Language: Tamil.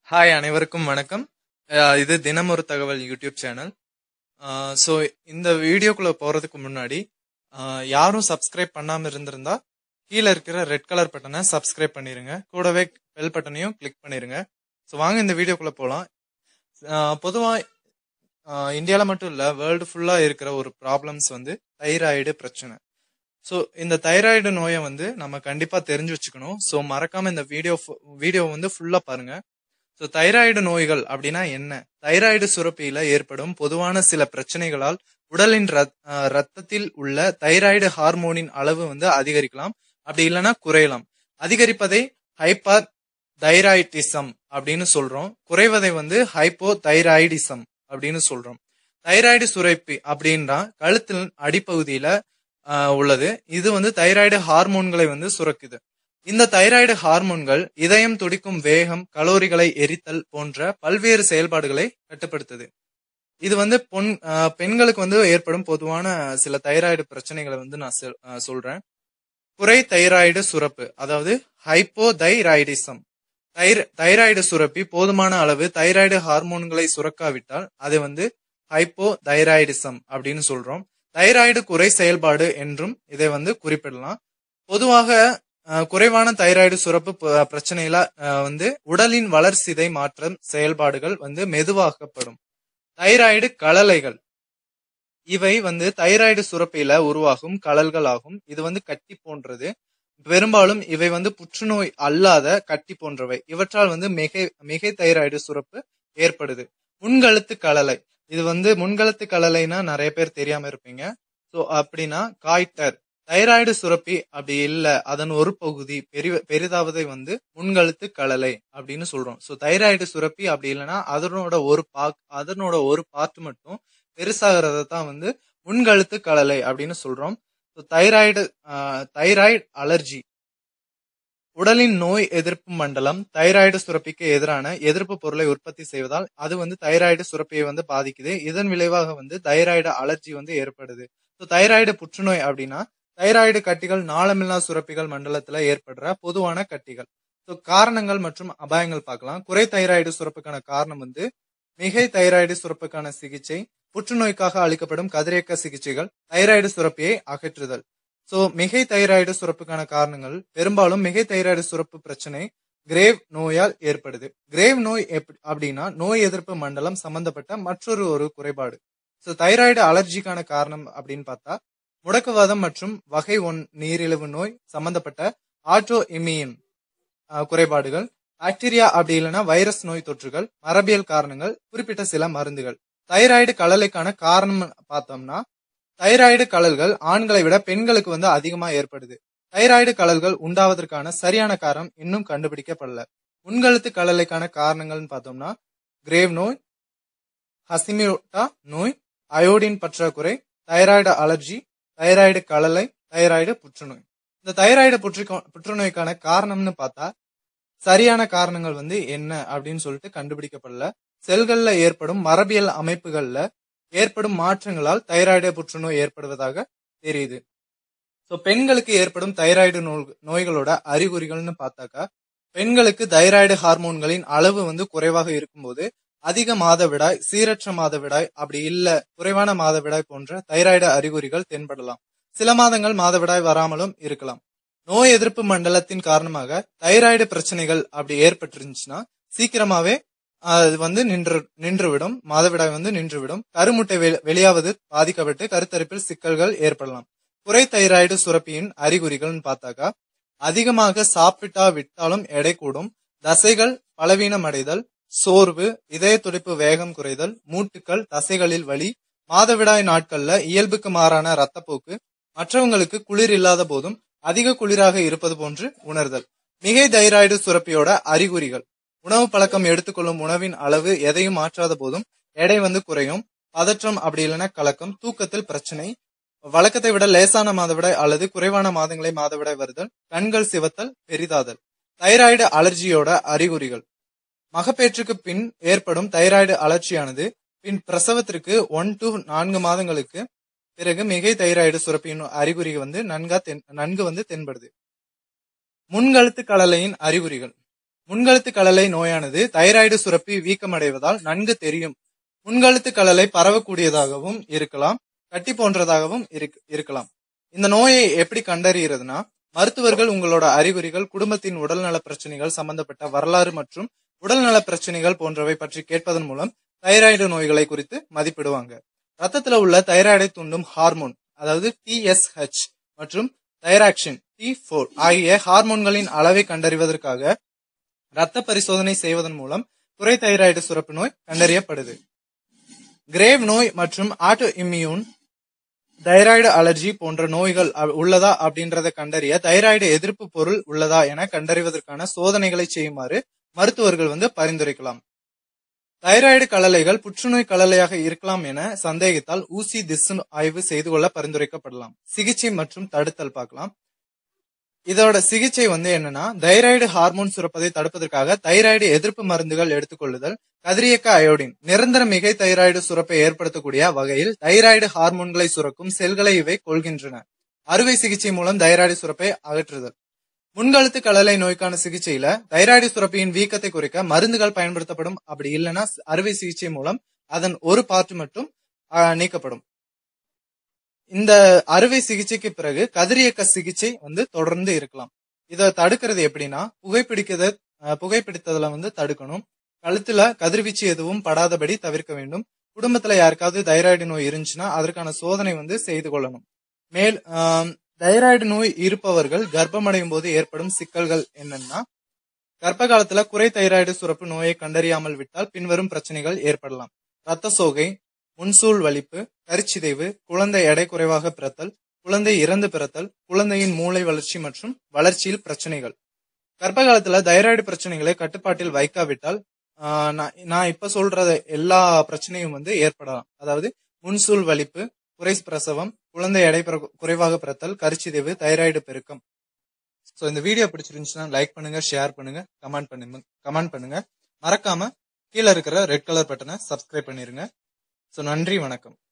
ஹாய் அனைவருக்கும் வணக்கம் அஹ் இது தினம் ஒரு தகவல் யூடியூப் சேனல் ஸோ இந்த வீடியோக்குள்ள போறதுக்கு முன்னாடி அஹ் யாரும் சப்ஸ்கிரைப் பண்ணாம இருந்திருந்தா கீழே இருக்கிற ரெட் கலர் பட்டனை சப்ஸ்கிரைப் பண்ணிருங்க கூடவே பெல் பட்டனையும் கிளிக் பண்ணிருங்க ஸோ வாங்க இந்த வீடியோக்குள்ள போகலாம் பொதுவாக இந்தியாவில் மட்டும் இல்லை வேர்ல்டு ஃபுல்லாக இருக்கிற ஒரு ப்ராப்ளம்ஸ் வந்து தைராய்டு பிரச்சனை ஸோ இந்த தைராய்டு நோயை வந்து நம்ம கண்டிப்பாக தெரிஞ்சு வச்சுக்கணும் ஸோ மறக்காம இந்த வீடியோ வீடியோ வந்து ஃபுல்லாக பாருங்க ஸோ தைராய்டு நோய்கள் அப்படின்னா என்ன தைராய்டு சுரப்பியில ஏற்படும் பொதுவான சில பிரச்சனைகளால் உடலின் ரத்- அஹ் ரத்தத்தில் உள்ள தைராய்டு ஹார்மோனின் அளவு வந்து அதிகரிக்கலாம் அப்படி இல்லைன்னா குறையலாம் அதிகரிப்பதை ஹைப்பர் தைராய்டிசம் அப்படின்னு சொல்றோம் குறைவதை வந்து ஹைப்போ தைராய்டிசம் அப்படின்னு சொல்றோம் தைராய்டு சுரப்பி அப்படின்னா கழுத்தின் அடிப்பகுதியில ஆஹ், உள்ளது இது வந்து தைராய்டு ஹார்மோன்களை வந்து சுரக்குது இந்த தைராய்டு ஹார்மோன்கள் இதயம் துடிக்கும் வேகம் கலோரிகளை எரித்தல் போன்ற பல்வேறு செயல்பாடுகளை கட்டுப்படுத்துது இது வந்து பொன் ஆஹ், பெண்களுக்கு வந்து ஏற்படும் பொதுவான சில தைராய்டு பிரச்சனைகளை வந்து நான் சொல்- ஆஹ், சொல்றேன் குறை தைராய்டு சுரப்பு அதாவது ஹைப்போதைராய்டிசம் தைர தைராய்டு சுரப்பி போதுமான அளவு தைராய்டு ஹார்மோன்களை சுரக்காவிட்டால் அது வந்து ஹைப்போதைராய்டிசம் அப்படின்னு சொல்றோம் தைராய்டு குறை செயல்பாடு என்றும் இதை வந்து குறிப்பிடலாம் பொதுவாக அஹ், குறைவான தைராய்டு சுரப்பு ப- பிரச்சனையில அஹ், வந்து உடலின் வளர்சிதை மாற்றம் செயல்பாடுகள் வந்து மெதுவாக்கப்படும் தைராய்டு கலலைகள் இவை வந்து தைராய்டு சுரப்பியில உருவாகும் கலல்கள் ஆகும் இது வந்து கட்டி போன்றது பெரும்பாலும் இவை வந்து புற்றுநோய் அல்லாத கட்டி போன்றவை இவற்றால் வந்து மிகை மிகை தைராய்டு சுரப்பு ஏற்படுது முன்கழுத்து கலலை இது வந்து முன்கழுத்து கலலைனா நிறைய பேர் தெரியாம இருப்பீங்க சோ அப்படின்னா காய்டர் தைராய்டு சுரப்பி அப்படி இல்ல அதன் ஒரு பகுதி பெரி பெரிதாவதை வந்து முன்கழுத்து கலலை அப்படின்னு சொல்றோம் சோ தைராய்டு சுரப்பி அப்படி இல்லைன்னா அதனோட ஒரு பாக் அதனோட ஒரு பார்ட் மட்டும் பெருசாகிறத தான் வந்து முன்கழுத்து கலலை அப்படின்னு சொல்றோம் So, தைராய்டு தைராய்டு அலர்ஜி உடலின் நோய் எதிர்ப்பு மண்டலம் தைராய்டு சுரப்பிக்கு எதிரான எதிர்ப்பு பொருளை உற்பத்தி செய்வதால் அது வந்து தைராய்டு சுரப்பியை வந்து பாதிக்குது இதன் விளைவாக வந்து தைராய்டு அலர்ஜி வந்து ஏற்படுது ஸோ தைராய்டு புற்றுநோய் அப்படின்னா தைராய்டு கட்டிகள் நாளமில்லா சுரப்பிகள் மண்டலத்துல ஏற்படுற பொதுவான கட்டிகள் ஸோ காரணங்கள் மற்றும் அபாயங்கள் பார்க்கலாம் குறை தைராய்டு சுரப்புக்கான காரணம் வந்து மிகை தைராய்டு சுரப்புக்கான சிகிச்சை புற்றுநோய்க்காக அளிக்கப்படும் கதிரியக்க சிகிச்சைகள் தைராய்டு சுரப்பியை அகற்றுதல் சோ மிகை தைராய்டு சுரப்புக்கான காரணங்கள் பெரும்பாலும் மிகை தைராய்டு சுரப்பு பிரச்சனை கிரேவ் நோயால் ஏற்படுது கிரேவ் நோய் எப்- அப்படின்னா நோய் எதிர்ப்பு மண்டலம் சம்பந்தப்பட்ட மற்றொரு ஒரு குறைபாடு சோ தைராய்டு அலர்ஜிக்கான காரணம் அப்படின்னு பார்த்தா முடக்குவாதம் மற்றும் வகை ஒன் நீரிழிவு நோய் சம்பந்தப்பட்ட ஆட்டோ இம்யூன் குறைபாடுகள் பாக்டீரியா அப்படி இல்லைன்னா வைரஸ் நோய் தொற்றுகள் மரபியல் காரணங்கள் குறிப்பிட்ட சில மருந்துகள் தைராய்டு கலலைக்கான காரணம் பார்த்தோம்னா தைராய்டு கலல்கள் ஆண்களை விட பெண்களுக்கு வந்து அதிகமா ஏற்படுது தைராய்டு கலல்கள் உண்டாவதற்கான சரியான காரணம் இன்னும் கண்டுபிடிக்கப்படல முன்கழுத்து கலலைக்கான காரணங்கள்னு பார்த்தோம்னா கிரேவ் நோய் ஹசிமியோட்டா நோய் அயோடின் பற்றாக்குறை தைராய்டு அலர்ஜி தைராய்டு கலலை தைராய்டு புற்றுநோய் இந்த தைராய்டு புற்று புற்றுநோய்க்கான காரணம்னு பார்த்தா சரியான காரணங்கள் வந்து என்ன அப்படின்னு சொல்லிட்டு கண்டுபிடிக்கப்படல செல்கள்ல ஏற்படும் மரபியல் அமைப்புகள்ல ஏற்படும் மாற்றங்களால் தைராய்டு புற்றுநோய் ஏற்படுவதாக தெரியுது ஸோ பெண்களுக்கு ஏற்படும் தைராய்டு நோய் நோய்களோட அறிகுறிகள்னு பார்த்தாக்கா பெண்களுக்கு தைராய்டு ஹார்மோன்களின் அளவு வந்து குறைவாக இருக்கும்போது அதிக மாதவிடாய் சீரற்ற மாதவிடாய் அப்படி இல்ல குறைவான மாதவிடாய் போன்ற தைராய்டு அறிகுறிகள் தென்படலாம் சில மாதங்கள் மாதவிடாய் வராமலும் இருக்கலாம் நோய் எதிர்ப்பு மண்டலத்தின் காரணமாக தைராய்டு பிரச்சனைகள் அப்படி ஏற்பட்டிருந்துச்சுன்னா சீக்கிரமாவே அது வந்து நின்று நின்றுவிடும் மாதவிடாய் வந்து நின்றுவிடும் கருமுட்டை வெளி- வெளியாவது பாதிக்கப்பட்டு கருத்தரிப்பில் சிக்கல்கள் ஏற்படலாம் குறை தைராய்டு சுரப்பியின் அறிகுறிகள்னு பார்த்தாக்கா அதிகமாக சாப்பிட்டா விட்டாலும் எடை கூடும் தசைகள் பலவீனமடைதல் சோர்வு இதய துடிப்பு வேகம் குறைதல் மூட்டுக்கள் தசைகளில் வலி மாதவிடாய் நாட்கள்ல இயல்புக்கு மாறான ரத்தப்போக்கு மற்றவங்களுக்கு குளிர் இல்லாத போதும் அதிக குளிராக இருப்பது போன்று உணர்தல் மிகை தைராய்டு சுரப்பியோட அறிகுறிகள் உணவு பழக்கம் எடுத்துக்கொள்ளும் உணவின் அளவு எதையும் மாற்றாத போதும் எடை வந்து குறையும் பதற்றம் அப்படி இல்லைன்னா கலக்கம் தூக்கத்தில் பிரச்சனை வழக்கத்தை விட லேசான மாதவிடாய் அல்லது குறைவான மாதங்களை மாதவிடாய் வருதல் கண்கள் சிவத்தல் பெரிதாதல் தைராய்டு அலர்ஜியோட அறிகுறிகள் மகப்பேற்றுக்கு பின் ஏற்படும் தைராய்டு அலர்ச்சியானது பின் பிரசவத்திற்கு ஒன் டு நான்கு மாதங்களுக்கு பிறகு மிகை தைராய்டு சுரப்பியின் அறிகுறி வந்து நன்கா தென் நன்கு வந்து தென்படுது முன்கழுத்து கலலையின் அறிகுறிகள் முன்கழுத்து கழலை நோயானது தைராய்டு சுரப்பி வீக்கமடைவதால் நன்கு தெரியும் முன்கழுத்து கழலை பரவக்கூடியதாகவும் இருக்கலாம் கட்டி போன்றதாகவும் இருக்- இருக்கலாம் இந்த நோயை எப்படி கண்டறியறதுன்னா மருத்துவர்கள் உங்களோட அறிகுறிகள் குடும்பத்தின் உடல்நல பிரச்சனைகள் சம்பந்தப்பட்ட வரலாறு மற்றும் உடல்நல பிரச்சனைகள் போன்றவை பற்றி கேட்பதன் மூலம் தைராய்டு நோய்களை குறித்து மதிப்பிடுவாங்க ரத்தத்துல உள்ள தைராய்டை தூண்டும் ஹார்மோன் அதாவது டிஎஸ்ஹெச் மற்றும் தைராக்சின் டி ஃபோர் ஆகிய ஹார்மோன்களின் அளவை கண்டறிவதற்காக இரத்த பரிசோதனை செய்வதன் மூலம் குறை தைராய்டு சுரப்பு நோய் கண்டறியப்படுது கிரேவ் நோய் மற்றும் ஆட்டோ இம்யூன் தைராய்டு அலர்ஜி போன்ற நோய்கள் அ- உள்ளதா அப்படின்றத கண்டறிய தைராய்டு எதிர்ப்பு பொருள் உள்ளதா என கண்டறிவதற்கான சோதனைகளை செய்யுமாறு மருத்துவர்கள் வந்து பரிந்துரைக்கலாம் தைராய்டு கலலைகள் புற்றுநோய் கலலையாக இருக்கலாம் என சந்தேகித்தால் ஊசி திசு ஆய்வு செய்து கொள்ள பரிந்துரைக்கப்படலாம் சிகிச்சை மற்றும் தடுத்தல் பார்க்கலாம் இதோட சிகிச்சை வந்து என்னன்னா தைராய்டு ஹார்மோன் சுரப்பதை தடுப்பதற்காக தைராய்டு எதிர்ப்பு மருந்துகள் எடுத்துக்கொள்ளுதல் கதிரியக்க அயோடின் நிரந்தர மிகை தைராய்டு சுரப்பை ஏற்படுத்தக்கூடிய வகையில் தைராய்டு ஹார்மோன்களை சுரக்கும் செல்களை இவை கொள்கின்றன அறுவை சிகிச்சை மூலம் தைராய்டு சுரப்பை அகற்றுதல் முன்கழுத்து கழலை நோய்க்கான சிகிச்சையில தைராய்டு சுரப்பியின் வீக்கத்தை குறைக்க மருந்துகள் பயன்படுத்தப்படும் அப்படி இல்லைன்னா அறுவை சிகிச்சை மூலம் அதன் ஒரு பார்ட் மட்டும் ஆஹ், நீக்கப்படும் இந்த அறுவை சிகிச்சைக்கு பிறகு கதிரியக்க சிகிச்சை வந்து தொடர்ந்து இருக்கலாம் இதை தடுக்கிறது எப்படின்னா புகைப்பிடிக்கிறத அஹ், புகைப்பிடித்ததுல வந்து தடுக்கணும் கழுத்துல கதிர்வீச்சு எதுவும் படாதபடி தவிர்க்க வேண்டும் குடும்பத்துல யாருக்காவது தைராய்டு நோய் இருந்துச்சுன்னா அதற்கான சோதனை வந்து செய்து கொள்ளணும் மேல் ஆம், தைராய்டு நோய் இருப்பவர்கள் கர்ப்பமடையும் போது ஏற்படும் சிக்கல்கள் என்னன்னா கர்ப்ப காலத்துல குறை தைராய்டு சுரப்பு நோயை கண்டறியாமல் விட்டால் பின்வரும் பிரச்சனைகள் ஏற்படலாம் இரத்த சோகை முன்சூல் வலிப்பு கருச்சிதைவு குழந்தை எடை குறைவாக பிறத்தல் குழந்தை இறந்து பிறத்தல் குழந்தையின் மூளை வளர்ச்சி மற்றும் வளர்ச்சியில் பிரச்சனைகள் கர்ப்ப காலத்துல தைராய்டு பிரச்சனைகளை கட்டுப்பாட்டில் வைக்காவிட்டால் ஆஹ், நான் நான் இப்ப சொல்ற எல்லா பிரச்சனையும் வந்து ஏற்படலாம் அதாவது முன்சூல் வலிப்பு குறை பிரசவம் குழந்தை எடை பிற- குறைவாக பிறத்தல் கருச்சிதைவு தைராய்டு பெருக்கம் ஸோ இந்த வீடியோ பிடிச்சிருந்துச்சுன்னா லைக் பண்ணுங்க ஷேர் பண்ணுங்க கமெண்ட் பண்ணுங்க கமெண்ட் பண்ணுங்க மறக்காம கீழே இருக்கிற ரெட் கலர் பட்டனை சப்ஸ்கிரைப் பண்ணிருங்க ஸோ நன்றி வணக்கம்